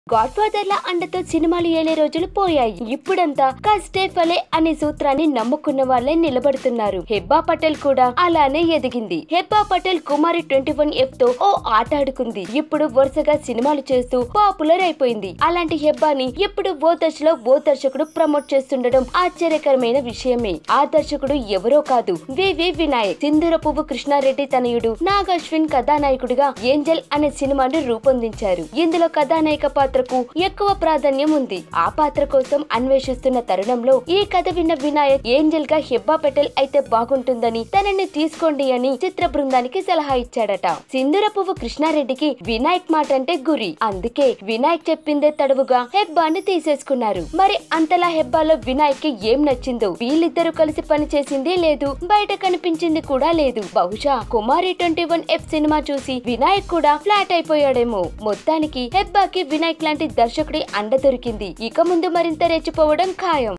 God father ల అండతో సినిమాలు ఏలే రోజులు పోయాయి ఇప్పుడంతా కష్టే ఫలే అనే సూత్రాన్ని నమ్ముకున్న వాళ్ళే నిలబడుతున్నారు హెబ్బా పటేల్ కూడా అలానే ఎదిగింది Hebba Patel Kumari twenty one F తో ఓ ఆట ఆడుకుంది ఇప్పుడు వరుసగా సినిమాలు చేస్తూ పాపులర్ అయిపోయింది అలాంటి హెబ్బాని ఇప్పుడు ఓ దశలో ఓ దర్శకుడు ప్రమోట్ చేస్తుండడం ఆశ్చర్యకరమైన విషయమే ఆ దర్శకుడు ఎవరో కాదు వివి వినాయక్ సింధూర పువ్వు కృష్ణారెడ్డి తనయుడు నాగ్ అశ్విన్ కథానాయకుడిగా ఏంజల్ అనే సినిమాను రూపొందించారు ఇందులో కథానాయక పాత్రకు ఎక్కువ ప్రాధాన్యం ఉంది ఆ పాత్ర కోసం అన్వేషిస్తున్న తరుణంలో ఈ కథ విన్న వినాయక్ ఏంజల్ గా హెబ్బా పెటల్ అయితే బాగుంటుందని తనని తీసుకోండి అని చిత్ర బృందానికి సలహా ఇచ్చాడట సింధూర పువ్వు కృష్ణారెడ్డికి వినాయక్ మాట అంటే గురి అందుకే వినాయక్ చెప్పిందే తడవుగా హెబ్బాని తీసేసుకున్నారు మరి అంతలా హెబ్బాలో వినాయక్ కి ఏం నచ్చిందో వీళ్ళిద్దరూ కలిసి పని చేసింది లేదు బయట కనిపించింది కూడా లేదు బహుశా Kumari twenty one F cinema చూసి వినాయక్ కూడా ఫ్లాట్ అయిపోయాడేమో మొత్తానికి హెబ్బాకి వినాయక్ లాంటి దర్శకుడి అండ దొరికింది ఇక ముందు మరింత రెచ్చిపోవడం ఖాయం